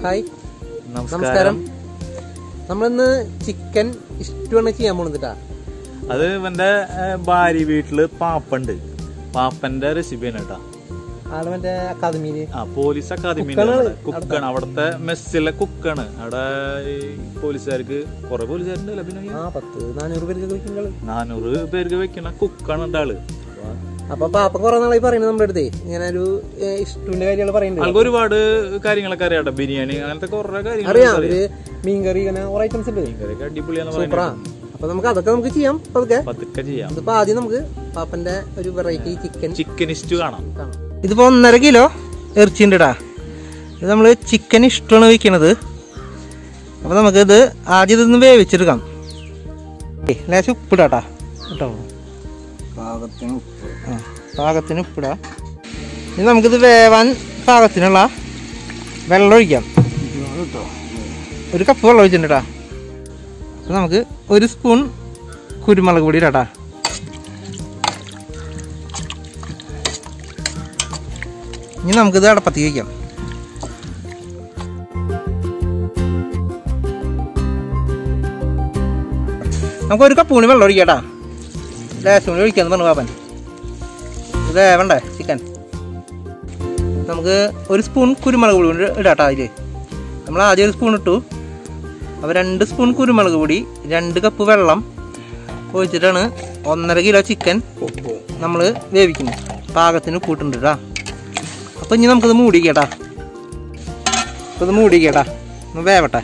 Hi നമസ്കാരം നമ്മളിന്ന് chicken ഇഷ്ടമാണ് ചെയ്യാൻ പോകുന്നതാ അത് ഇവന്റെ ഏഹ്, ഭാര്യ വീട്ടില് പാപ്പുണ്ട് പാപ്പന്റെ റെസിപ്പിയാണ് കേട്ടാ ആള് മറ്റേ അക്കാദമിയില് ആ പോലീസ് അക്കാദമി കുക്കാണ് കുക്കാണ് അവിടുത്തെ മെസ്സിലെ കുക്കാണ് അവിടെ ഈ പോലീസുകാർക്ക് കുറെ പോലീസുകാരുണ്ടല്ലോ പിന്നെ ആ പത്ത് നാനൂറ് പേർക്ക് വിളിക്കുന്നത് നാനൂറ് പേർക്ക് വെക്കണ കുക്കാണ് ഉണ്ട് ആള് അപ്പൊ പാപ്പ കുറെ നാളായി പറയുന്നത് നമ്മുടെ അടുത്ത് ഇങ്ങനെ ഒരു ഇഷ്ടത്തിന്റെ കാര്യങ്ങൾ പറയുന്നുണ്ട് ആൾക്ക് ഒരുപാട് കാര്യങ്ങളൊക്കെ അറിയാട്ടോ ബിരിയാണി അങ്ങനത്തെ കുറെ കാര്യങ്ങൾ അറിയാം അവര് മീൻകറി ഇങ്ങനെ കുറെ ഐറ്റംസ് ഉണ്ട് ഭയങ്കര അടിപൊളിയാന്ന് സൂപ്പറാ പറയുന്നത് അപ്പൊ നമുക്ക് അതൊക്കെ നമുക്ക് ചെയ്യാം പതുക്കെ പതുക്കെ ചെയ്യാം ഇതിപ്പോ ആദ്യം നമുക്ക് പാപ്പന്റെ ഒരു വെറൈറ്റി ചിക്കൻ ചിക്കൻ ഇസ്റ്റു കാണാം കാണാം ഇതിപ്പോ ഒന്നര കിലോ ഇറച്ചിണ്ട് ഇടാ ഇത് നമ്മള് ചിക്കൻ ഇഷ്ടമാണ് വയ്ക്കണത് അപ്പൊ നമുക്ക് ഇത് ആദ്യം ഇതൊന്ന് വേവിച്ചെടുക്കാം ഏയ് ലേശം ഉപ്പിടാട്ടാ കേട്ടോ പാകത്തിന് ഉപ്പ് ആ പാകത്തിന് ഉപ്പിടാം ഇനി നമുക്കിത് വേവാൻ പാകത്തിനുള്ള വെള്ളം ഒഴിക്കാം കേട്ടോ ഒരു കപ്പ് വെള്ളം ഒഴിച്ചിട്ടുണ്ട് കേട്ടാ അപ്പൊ നമുക്ക് ഒരു സ്പൂൺ കുരുമുളക് പൊടി ഇടാട്ടാ ഇനി നമുക്കിത് അടപ്പത്തി വയ്ക്കാം നമുക്ക് ഒരു കപ്പ് കൂടി വെള്ളം ഒഴിക്കാട്ടാ ലേശം കൂടി ഒഴിക്കാന്ന് പറഞ്ഞു പാപ്പൻ ഇത് വേണ്ടേ ചിക്കൻ നമുക്ക് ഒരു സ്പൂൺ കുരുമുളക് പൊടി കൊണ്ട് ഇടാട്ടാ അതിൽ നമ്മൾ ആദ്യം ഒരു സ്പൂൺ ഇട്ടു അപ്പോൾ രണ്ട് സ്പൂൺ കുരുമുളക് പൊടി രണ്ട് കപ്പ് വെള്ളം ഒഴിച്ചിട്ടാണ് ഒന്നര കിലോ ചിക്കൻ ഉപ്പ് നമ്മൾ വേവിക്കുന്നത് പാകത്തിന് കൂട്ടുണ്ട് കേട്ടാ അപ്പോൾ ഇനി നമുക്കിത് മൂടിക്കേട്ടാ അപ്പോൾ ഇത് മൂടിക്കേട്ടാ ഒന്ന് വേവട്ടെ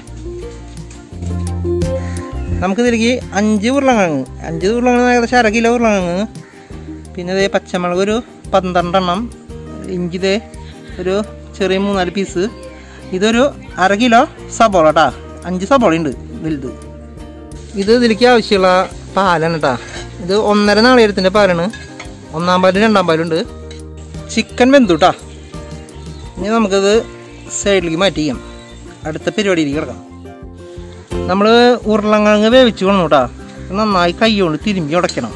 നമുക്കിതിലേക്ക് അഞ്ച് ഉരുളക്കിഴങ്ങ് അഞ്ച് ഉരുളക്കിഴങ്ങ് ഏകദേശം അര കിലോ ഉരുളക്കിഴങ്ങ് പിന്നെ ഇതേ പച്ചമുളക് ഒരു പന്ത്രണ്ടെണ്ണം ഇഞ്ചി ദേ ഒരു ചെറിയ മൂന്നാല് പീസ് ഇതൊരു അര കിലോ സബോള കേട്ടാ അഞ്ച് സബോള ഉണ്ട് വലുത് ഇത് ഇതിലേക്ക് ആവശ്യമുള്ള പാലാണ് കേട്ടാ ഇത് ഒന്നര നാളികേരത്തിൻ്റെ പാലാണ് ഒന്നാം പാലും രണ്ടാം പാലും ഉണ്ട് ചിക്കൻ വെന്തു കേട്ടാ ഇനി നമുക്കത് സൈഡിലേക്ക് മാറ്റി ചെയ്യാം അടുത്ത പരിപാടിയിലേക്ക് കിടക്കാം നമ്മൾ ഉരുളങ്കിഴങ്ങ് വേവിച്ച് കൊണ്ടു കേട്ടാ നന്നായി കൈ കൊണ്ട് തിരുമ്പി ഉടയ്ക്കണം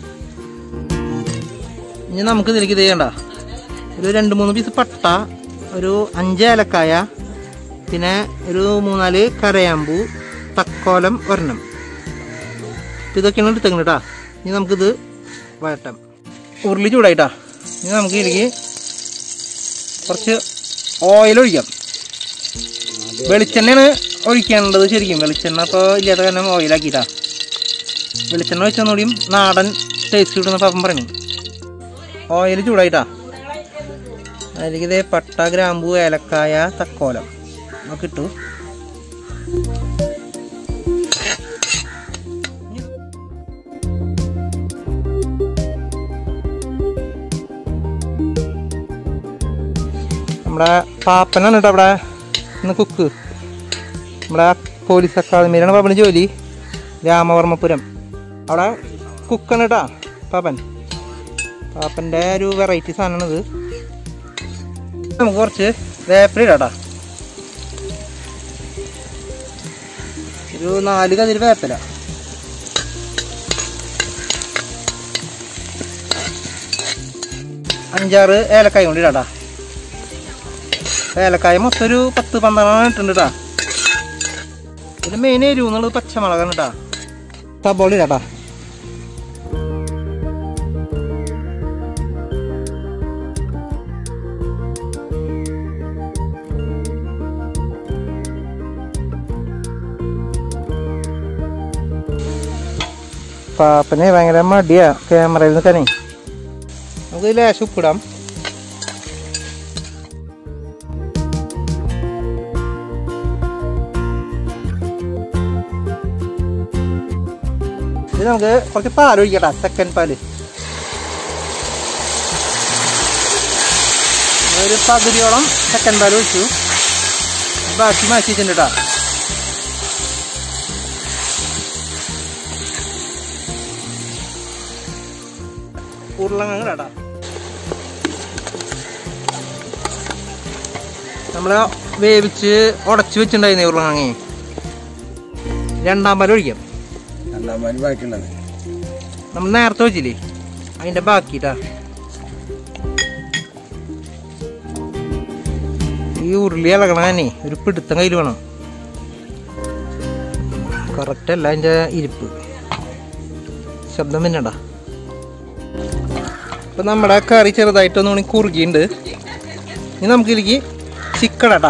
ഇനി നമുക്ക് ഇതിലേക്ക് ഇത് ചെയ്യണ്ട ഒരു രണ്ട് മൂന്ന് പീസ് പട്ട ഒരു അഞ്ച് ഏലക്കായ പിന്നെ ഒരു മൂന്നാല് കരയാമ്പൂ തക്കോലം ഒരെണ്ണം ഇപ്പം ഇതൊക്കെയാണ് എടുത്തേക്കുന്നത് കേട്ടാ ഇനി നമുക്കിത് വഴട്ടാം ഉരുളി ചൂടായിട്ടാ ഇനി നമുക്ക് ഇതിലേക്ക് കുറച്ച് ഓയിൽ ഒഴിക്കാം വെളിച്ചെണ്ണയാണ് ഒഴിക്കേണ്ടത് ശരിക്കും വെളിച്ചെണ്ണ ഇപ്പോൾ ഇല്ലാത്ത കാരണം ഓയിലാക്കിയിട്ടാ വെളിച്ചെണ്ണ ഒഴിച്ചൊന്നുകൂടിയും നാടൻ ടേസ്റ്റ് കിട്ടുന്ന പാപ്പം പറഞ്ഞു ഓയിൽ ചൂടായിട്ടാ അതിലേക്ക് ഇതേ പട്ട ഗ്രാമ്പു ഏലക്കായ തക്കോലം ഒക്കെ ഇട്ടു നമ്മുടെ പാപ്പനാണ് കേട്ടോ അവിടെ ഇന്ന് കുക്ക് നമ്മുടെ പോലീസ് അക്കാദമിയിലാണ് പാപ്പന് ജോലി രാമവർമ്മപുരം അവിടെ കുക്കാണ് കേട്ടാ പാപ്പൻ പാപ്പൻ്റെ ഒരു വെറൈറ്റി സാധനമാണിത് നമുക്ക് കുറച്ച് വേപ്പര ഇടാട്ടാ ഒരു നാല് കതിര് വേപ്പല അഞ്ചാറ് ഏലക്കായ കൊണ്ട് ഇടാട്ടാ ഏലക്കായ മൊത്തം ഒരു പത്ത് പന്ത്രണ്ടെണ്ണം ഇട്ടുണ്ട് കേട്ടാ ഇതിൽ മെയിൻ എരിവ് എന്നുള്ളത് പച്ചമുളകാണ് കേട്ടാ സബോള ഇടാട്ടാ പാപ്പന് ഭയങ്കര മടിയാ ക്യാമറയിൽ നിൽക്കാനേ നമുക്ക് ലേശം ഉപ്പിടാം ഇത് നമുക്ക് കുറച്ച് പാൽ ഒഴിക്കട്ടാ സെക്കൻഡ് പാല് ഒരു പകുതിയോളം സെക്കൻഡ് പാൽ ഒഴിച്ചു ബാക്കി മാറ്റി വെച്ചിട്ടുണ്ട് കേട്ടോ ഉരുളങ്ങടാ നമ്മള് വേവിച്ച് ഉടച്ചു വെച്ചിട്ടുണ്ടായിരുന്നേ ഉരുളങ്ങ രണ്ടാം പാൽ ഒഴിക്കാം രണ്ടാം പാല് ബാക്കിയുള്ളത് നമ്മൾ നേരത്തെ വെച്ചില്ലേ അതിന്റെ ബാക്കിട്ടാ ഈ ഉരുളി ഇളകണേ ഒരു പിടുത്തം കയ്യിൽ വേണം കറക്റ്റ് അല്ല അതിൻ്റെ ഇരിപ്പ് ശബ്ദം പിന്നടാ ഇപ്പൊ നമ്മുടെ കറി ചെറുതായിട്ടൊന്നും കൂടി കുറുകിയുണ്ട് ഇനി നമുക്ക് ഇതിലേക്ക് ചിക്കൻ ഇടാ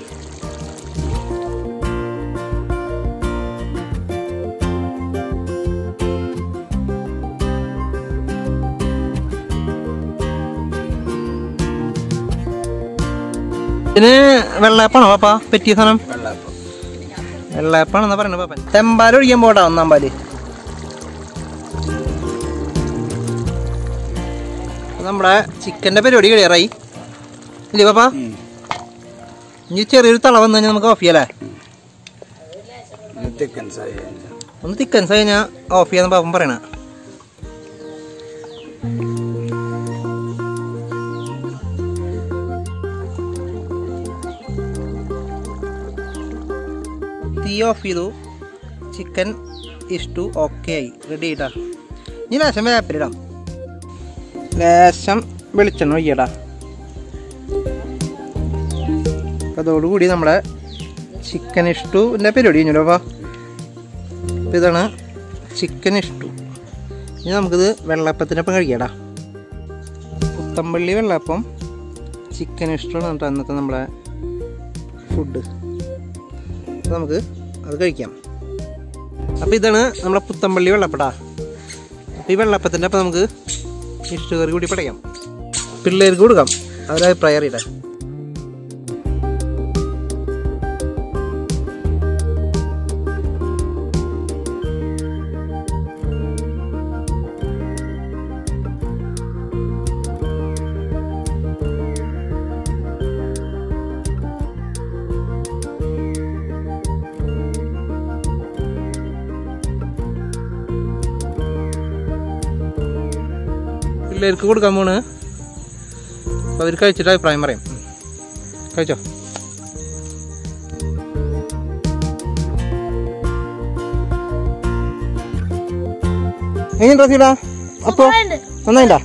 ഇതിന് വെള്ളയപ്പാണോ പാപ്പ പറ്റിയ സാധനം വെള്ളപ്പം വെള്ളയപ്പാണെന്നാ പറയണത് പാപ്പൻ തെമ്പാൽ ഒഴിക്കാൻ പോടാ ഒന്നാം പാല് അപ്പൊ നമ്മുടെ ചിക്കന്റെ പരിപാടി കഴിയാറായി ഇല്ലേ പാപ്പ ഇനി ചെറിയൊരു തള വന്നു കഴിഞ്ഞാൽ നമുക്ക് ഓഫ് ചെയ്യാലേ ചിക്കൻ സായി ഒന്ന് തിക്കൻസ് കഴിഞ്ഞാൽ ഓഫ് ചെയ്യാന്ന് പാപ്പൻ പറയണ തീ ഓഫ് ചെയ്തു ചിക്കൻ ഇഷ്ടു ഓക്കെ ആയി റെഡി ഇടാ ഇനി ലേശം വേപ്പിലിടാം ലേശം വെളിച്ചെണ്ണ ഒയ്യടാ അതോടുകൂടി നമ്മുടെ ചിക്കൻ ഇഷ്ടുവിൻ്റെ പരിപാടി കഴിഞ്ഞല്ലോ അപ്പോൾ അപ്പോൾ ഇതാണ് ചിക്കൻ ഇഷ്ടു ഇനി നമുക്കിത് വെള്ളപ്പത്തിനൊപ്പം കഴിക്കടാ പുത്തമ്പള്ളി വെള്ളപ്പം ചിക്കൻ ഇഷ്ടമാണ് കേട്ടോ ഇന്നത്തെ നമ്മളെ ഫുഡ് അപ്പോൾ നമുക്ക് അത് കഴിക്കാം അപ്പോൾ ഇതാണ് നമ്മളെ പുത്തമ്പള്ളി വെള്ളപ്പടാ അപ്പോൾ ഈ വെള്ളപ്പത്തിൻ്റെ ഒപ്പം നമുക്ക് ഇഷ്ടകറി കൂടി പടയാം പിള്ളേർക്ക് കൊടുക്കാം അവരെ അഭിപ്രായം അറിയട്ടെ പിള്ളേർക്ക് കൊടുക്കാൻ പോണ് അപ്പോൾ അവർ കഴിച്ചിട്ട് അഭിപ്രായം പറയും ഉം. കഴിച്ചോ എങ്ങനെയുണ്ടോ സീടാ അപ്പോ നന്നായിട്ടാ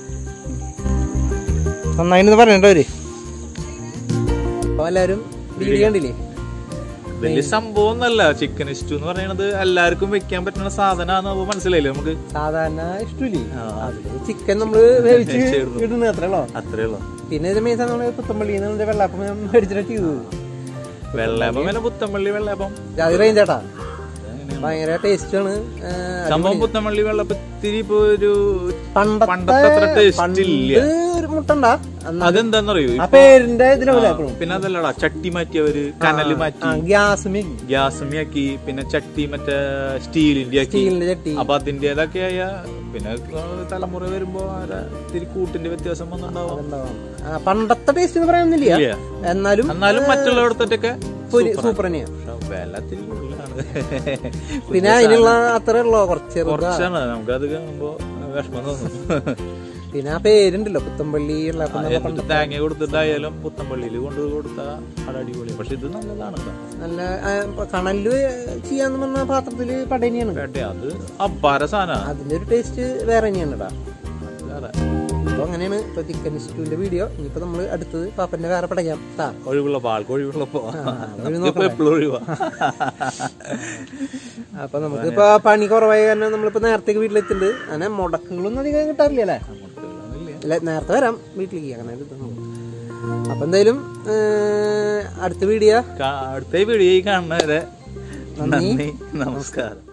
നന്നായിന്ന് പറയണ്ടോ അവര് അപ്പൊ എല്ലാവരും വീഡിയോ കണ്ടില്ലേ വലിയ സംഭവം ഒന്നല്ല ചിക്കൻ ഇസ്റ്റു എന്ന് പറയുന്നത് എല്ലാവർക്കും വെക്കാൻ പറ്റുന്ന സാധനമാണെന്ന് മനസ്സിലായില്ലേ നമുക്ക് സാധാരണ ഇഷ്ടമില്ലേ ആ. ചിക്കൻ നമ്മള് വേവിച്ച് ചേർന്നു. ഇടുന്നത് അത്രേ ഉള്ളോ അത്രേ ഉള്ളൂ പിന്നെ ഇത് മെയിൻ നമ്മള് പുത്തമ്പള്ളിയിൽ നിന്ന് വെള്ളാപ്പം ഞാൻ മേടിച്ചിട്ട് ചെയ്തത് വെള്ളയപ്പം പിന്നെ പുത്തമ്പള്ളി വെള്ളയപ്പം അത് റേഞ്ച് ചേട്ടാ അങ്ങനെയാണ്. ഭയങ്കര ടേസ്റ്റ് ആണ് ആ, സംഭവം പുത്തമ്പള്ളി വെള്ളപ്പത്തിരി ഇപ്പൊ ഒരു പണ്ടത്തെ പണ്ടത്തെ അത്ര ടേസ്റ്റ് പണ്ട് ഇല്ല ഒരു മുട്ടണ്ട അതെന്താന്നറിയോ ആ പേരിന്റെ ഇതിലുള്ള പിന്നെ അതല്ലടാ ചട്ടി മാറ്റിയവര് കനല് മാറ്റി ഗ്യാസ് ഗ്യാസ് ആക്കി പിന്നെ ചട്ടി മറ്റേ സ്റ്റീലിന്റെ ആക്കി സ്റ്റീലിന്റെ ചട്ടി അപ്പൊ അതിന്റേതൊക്കെ ആയ പിന്നെ തലമുറ വരുമ്പോ ആരാ ഇത്തിരി കൂട്ടിന്റെ വ്യത്യാസം വന്നിട്ടുണ്ടാവും ഉണ്ടാവും. ആ, പണ്ടത്തെ ടേസ്റ്റ് എന്ന് പറയാനൊന്നുമില്ല ഇല്ല. എന്നാലും എന്നാലും മറ്റുള്ളവിടത്തൊക്കെ സൂപ്പർ തന്നെയാണ് വില ഇത്തിരി കൂടുതലാണ് പിന്നെ അതിനുള്ള അത്ര ഉള്ളോ കുറച്ച് ചെറുതാ. കുറച്ചാണ് നമുക്കത് കാണുമ്പോ വിഷമം തോന്നും പിന്നെ ആ പേരുണ്ടല്ലോ പുത്തമ്പള്ളി ഉള്ള അപ്പം നല്ല എന്നിട്ട് തേങ്ങ കൊടുത്തിട്ടായാലും പുത്തമ്പള്ളിയിൽ കൊണ്ട് കൊടുത്താൽ അവിടെ അടിപൊളി പക്ഷെ ഇത് നല്ലതാണ് കേട്ടോ. നല്ല ആ, ഇപ്പൊ കണലില് ചെയ്യാന്ന് പറഞ്ഞ പാത്രത്തില് പടയനെയാണ് കേട്ടെ അത് അപ്പാര സാധനമാണ് അതിന്റെ ഒരു ടേസ്റ്റ് വേറെ തന്നെയാണ് കേട്ടാ വേറെ അപ്പൊ അങ്ങനെയാണ് ഇപ്പൊ ചിക്കൻ സ്റ്റൂവിന്റെ വീഡിയോ ഇനിയിപ്പോ നമ്മള് അടുത്തത് പാപ്പന്റെ വേറെ പടയാം ട്ടാ ഒഴിവുള്ളപ്പോ ആൾക്ക് ഒഴിവുള്ളപ്പോ ഒഴിവ് നമുക്കിപ്പോ എപ്പോഴും ഒഴിവാ അപ്പൊ നമുക്ക് ഇപ്പൊ പണി കുറവായ കാരണം നമ്മളിപ്പോ നേരത്തേക്ക് വീട്ടിലെത്തിണ്ട് അങ്ങനെ മുടക്കുകളൊന്നും അധികം കിട്ടാറില്ല അല്ലേ ഇല്ല നേരത്തെ വരാം വീട്ടിലേക്ക് അങ്ങനെ ഒരു ഇതൊന്നും. അപ്പൊ എന്തായാലും ഏർ, അടുത്ത വീഡിയോ കാ- അടുത്ത വീഡിയോ കാണുന്നവരെ നന്ദി. നന്ദി നമസ്കാരം